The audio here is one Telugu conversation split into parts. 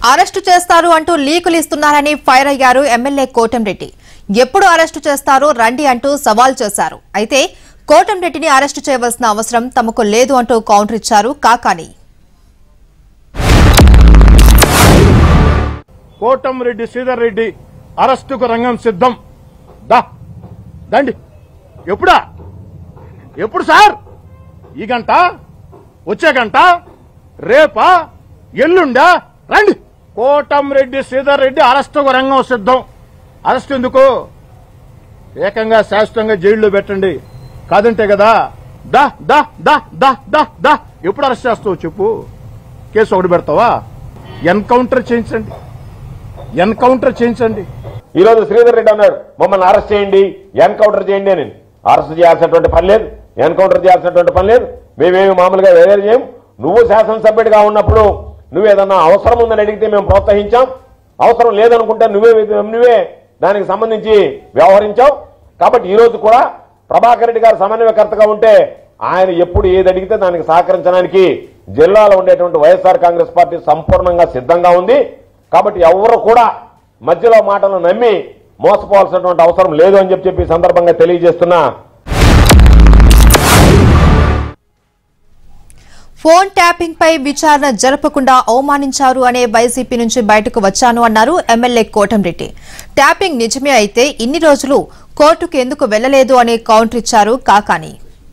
అరెస్టు చేస్తారు అంటూ లీకులు ఇస్తున్నారని ఫైర్ అయ్యారు ఎమ్మెల్యే కోటంరెడ్డి ఎప్పుడు అరెస్టు చేస్తారో రండి అంటూ సవాల్ చేశారు అయితే కోటంరెడ్డిని అరెస్టు చేయవలసిన అవసరం తమకు లేదు అంటూ కౌంటర్ ఇచ్చారు కాకాని కోటంరెడ్డి శ్రీధర్ రెడ్డి అరెస్టుకు రంగం సిద్ధం దా దండి ఎప్పుడా ఎప్పుడు సార్ ఈ గంట వచ్చే గంట రేపా ఎల్లుండా రండి కోటంరెడ్డి శ్రీధర్ రెడ్డి అరెస్టుకు రంగం సిద్ధం అరెస్ట్ ఎందుకు ఏకంగా శాశ్వతంగా జైల్లో పెట్టండి కాదంటే కదా దా దా దా దా దా దా ఎప్పుడు అరెస్ట్ చేస్తావు చెప్పు కేసు ఒకటి పెడతావా ఎన్కౌంటర్ చేయించండి ఎన్కౌంటర్ చేయించండి ఈ రోజు శ్రీధర్ రెడ్డి అన్నాడు మమ్మల్ని అరెస్ట్ చేయండి ఎన్కౌంటర్ చేయండి అని అరెస్ట్ చేయాల్సినటువంటి పని లేదు ఎన్కౌంటర్ చేయాల్సినటువంటి పని లేదు మేమేమి మామూలుగా వేరే చేయం నువ్వు శాసనసభ్యుడిగా ఉన్నప్పుడు నువ్వు ఏదన్నా అవసరం ఉందని అడిగితే మేము ప్రోత్సహించాం అవసరం లేదనుకుంటే నువ్వే నువ్వే దానికి సంబంధించి వ్యవహరించావు కాబట్టి ఈ రోజు కూడా ప్రభాకర్ రెడ్డి గారు సమన్వయకర్తగా ఉంటే ఆయన ఎప్పుడు ఏది అడిగితే దానికి సహకరించడానికి జిల్లాలో ఉండేటువంటి వైఎస్ఆర్ కాంగ్రెస్ పార్టీ సంపూర్ణంగా సిద్ధంగా ఉంది కాబట్టి ఎవరు కూడా మధ్యలో మాటలు నమ్మి మోసపోవాల్సినటువంటి అవసరం లేదు అని చెప్పి చెప్పి ఈ సందర్భంగా తెలియజేస్తున్నా ఫోన్ ట్యాపింగ్ పై విచారణ జరపకుండా అవమానించారు అనే వైసీపీ నుంచి బయటకు వచ్చాను అన్నారు ఎమ్మెల్యే కోటంరెడ్డి ట్యాపింగ్ నిజమే అయితే ఇన్ని రోజులు కోర్టుకు ఎందుకు వెళ్లలేదు అనే కౌంటర్ ఇచ్చారు కాకాని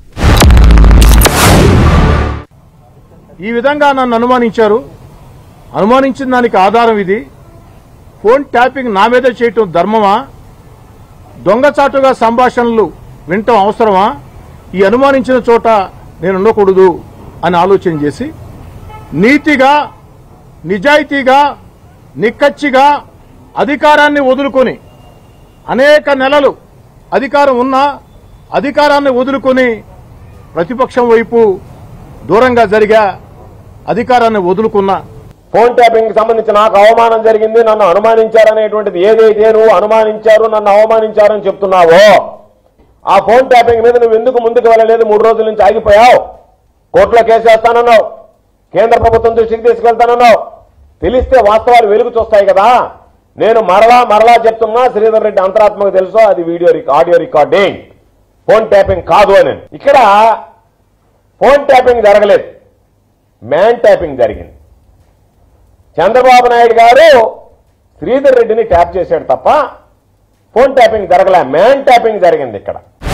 ఈ విధంగా నన్ను అనుమానించారు అనుమానించిన దానికి ఆధారం ఇది ఫోన్ ట్యాపింగ్ నా మీద చేయటం ధర్మమా దొంగచాటుగా సంభాషణలు వినటం అవసరమా ఈ అనుమానించిన చోట నేను ఉండకూడదు అని ఆలోచన చేసి నీతిగా నిజాయితీగా నిక్కచ్చిగా అధికారాన్ని వదులుకొని అనేక నెలలు అధికారం ఉన్నా అధికారాన్ని వదులుకొని ప్రతిపక్షం వైపు దూరంగా జరిగా అధికారాన్ని వదులుకున్నా ఫోన్ ట్యాపింగ్ కి సంబంధించి నాకు అవమానం జరిగింది నన్ను అనుమానించారనేటువంటిది ఏదైతే నువ్వు అనుమానించారు నన్ను అవమానించారని చెప్తున్నావో ఆ ఫోన్ ట్యాపింగ్ మీద నువ్వు ఎందుకు ముందుకు వెళ్ళలేదు మూడు రోజుల నుంచి ఆగిపోయావు కోర్టులో కేసు వేస్తానన్నావు కేంద్ర ప్రభుత్వం దృష్టికి తీసుకెళ్తానన్నావు తెలిస్తే వాస్తవాలు వెలుగు చూస్తాయి కదా నేను మరలా మరలా చెప్తున్నా శ్రీధర్ రెడ్డి అంతరాత్మకు తెలుసు అది వీడియో రిక- ఆడియో రికార్డింగ్ ఫోన్ ట్యాపింగ్ కాదు అని ఇక్కడ ఫోన్ ట్యాపింగ్ జరగలేదు మ్యాన్ ట్యాపింగ్ జరిగింది చంద్రబాబు నాయుడు గారు శ్రీధర్ రెడ్డిని ట్యాప్ చేశాడు తప్ప ఫోన్ ట్యాపింగ్ జరగలే మ్యాన్ ట్యాపింగ్ జరిగింది ఇక్కడ